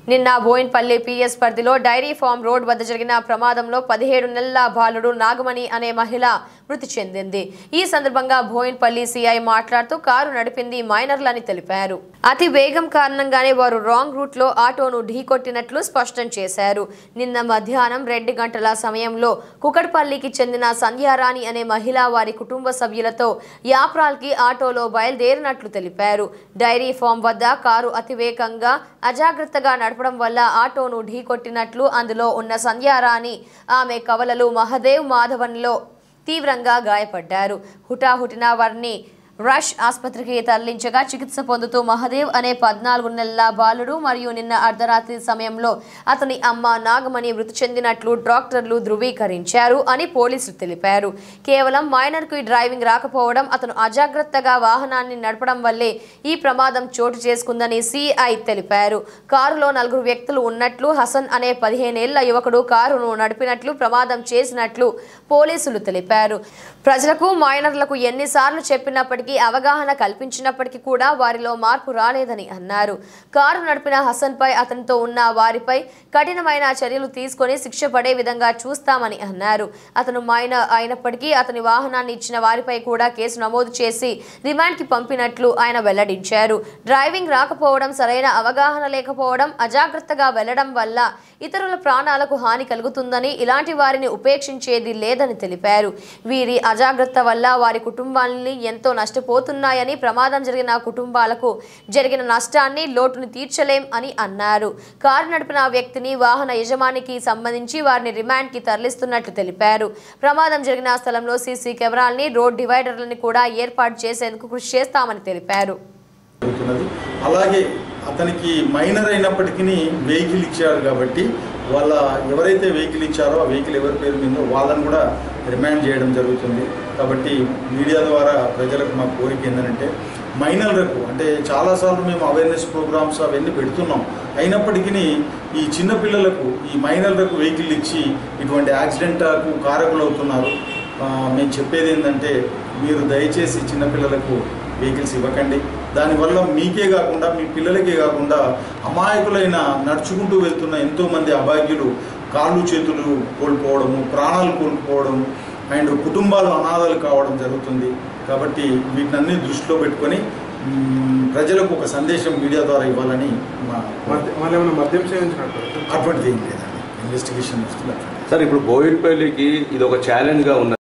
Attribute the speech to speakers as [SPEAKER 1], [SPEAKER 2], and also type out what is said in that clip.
[SPEAKER 1] నిన్న బోయిన్పల్లి పిఎస్ పరిధిలో dairy farm road వద్ద జరిగిన ప్రమాదంలో పదిహేడు నెలల బాలుడు నాగమణి అనే మహిళ మృతి చెందింది ఈ సందర్భంగా బోయిన్పల్లి సిఐ మాట్లాడుతూ కారు నడిపింది మైనర్లని తెలిపారు అతి వేగం కారణంగానే వారు రాంగ్ రూట్ లో ఆటోను ఢీకొట్టినట్లు స్పష్టం చేశారు నిన్న మధ్యాహ్నం రెండు గంటల సమయంలో కుకట్పల్లికి చెందిన సంధ్యారాణి అనే మహిళ వారి కుటుంబ సభ్యులతో యాప్రాల్కి ఆటోలో బయలుదేరినట్లు తెలిపారు డైరీ ఫామ్ వద్ద కారు అతివేగంగా అజాగ్రత్తగా నడపడం వల్ల ఆటోను ఢీకొట్టినట్లు అందులో ఉన్న సంధ్యారాణి ఆమె కవలలు మహదేవ్ మాధవన్లో తీవ్రంగా గాయపడ్డారు హుటాహుటిన వారిని రష్ ఆసుపత్రికి తరలించగా చికిత్స పొందుతూ మహదేవ్ అనే పద్నాలుగు నెలల బాలుడు మరియు నిన్న అర్ధరాత్రి సమయంలో అతని అమ్మ నాగమణి మృతి చెందినట్లు డాక్టర్లు ధృవీకరించారు అని పోలీసులు తెలిపారు కేవలం మైనర్కు డ్రైవింగ్ రాకపోవడం అతను అజాగ్రత్తగా వాహనాన్ని నడపడం వల్లే ఈ ప్రమాదం చోటు చేసుకుందని సిఐ తెలిపారు కారులో నలుగురు వ్యక్తులు ఉన్నట్లు హసన్ అనే పదిహేనేళ్ల యువకుడు కారును నడిపినట్లు ప్రమాదం చేసినట్లు పోలీసులు తెలిపారు ప్రజలకు మైనర్లకు ఎన్నిసార్లు చెప్పినప్పటికీ అవగాహన కల్పించినప్పటికీ కూడా వారిలో మార్పు రాలేదని అన్నారు కారు నడిపిన హసన్ పై అతనితో ఉన్న వారిపై కఠినమైన చర్యలు తీసుకొని శిక్ష పడే విధంగా చూస్తామని అన్నారు అతను మైనర్ అయినప్పటికీ అతని వాహనాన్ని ఇచ్చిన వారిపై కూడా కేసు నమోదు చేసి రిమాండ్కి పంపినట్లు ఆయన వెల్లడించారు డ్రైవింగ్ రాకపోవడం సరైన అవగాహన లేకపోవడం అజాగ్రత్తగా వెళ్లడం వల్ల ఇతరుల ప్రాణాలకు హాని కలుగుతుందని ఇలాంటి వారిని ఉపేక్షించేది లేదని తెలిపారు వీరి అజాగ్రత్త వల్ల వారి కుటుంబాలని ఎంతో నష్టపోతున్నాయని ప్రమాదం జరిగిన కుటుంబాలకు జరిగిన నష్టాన్ని లోటుని తీర్చలేం అని అన్నారు కారు నడిపిన వ్యక్తిని వాహన యజమానికి సంబంధించి వారిని రిమాండ్కి తరలిస్తున్నట్లు తెలిపారు ప్రమాదం జరిగిన స్థలంలో సీసీ కెమెరాల్ని రోడ్ డివైడర్లని కూడా ఏర్పాటు చేసేందుకు కృషి చేస్తామని తెలిపారు
[SPEAKER 2] జరుగుతున్నది అలాగే అతనికి మైనర్ అయినప్పటికీ వెహికల్ ఇచ్చారు కాబట్టి వాళ్ళ ఎవరైతే వెహికల్ ఇచ్చారో ఆ వెహికల్ ఎవరి పేరు మీద వాళ్ళని కూడా రిమాండ్ చేయడం జరుగుతుంది కాబట్టి మీడియా ద్వారా ప్రజలకు మా కోరిక ఏంటంటే మైనర్లకు అంటే చాలాసార్లు మేము అవేర్నెస్ ప్రోగ్రామ్స్ అవన్నీ పెడుతున్నాం అయినప్పటికీ ఈ చిన్న పిల్లలకు ఈ మైనర్లకు వెహికల్ ఇచ్చి ఇటువంటి యాక్సిడెంట్లకు కారకులు అవుతున్నారు ఆ, మేము చెప్పేది ఏంటంటే మీరు దయచేసి చిన్నపిల్లలకు వెహికల్స్ ఇవ్వకండి దానివల్ల మీకే కాకుండా మీ పిల్లలకే కాకుండా అమాయకులైన నడుచుకుంటూ వెళ్తున్న ఎంతోమంది అభాగ్యులు కాళ్ళు చేతులు కోల్పోవడము ప్రాణాలు కోల్పోవడం అండ్ కుటుంబాలు అనాథాలు కావడం జరుగుతుంది కాబట్టి వీటినన్నీ దృష్టిలో పెట్టుకొని మ్, ప్రజలకు ఒక సందేశం మీడియా ద్వారా ఇవ్వాలని మా
[SPEAKER 3] మద్య- వాళ్ళు ఏమైనా మద్యం సేవించినట్టు
[SPEAKER 2] అటువంటిది ఏం లేదండి ఇన్వెస్టిగేషన్ వస్తుంది అటువంటిది
[SPEAKER 4] సార్ ఇప్పుడు బోయిన్పల్లికి ఇది ఒక ఛాలెంజ్గా ఉన్న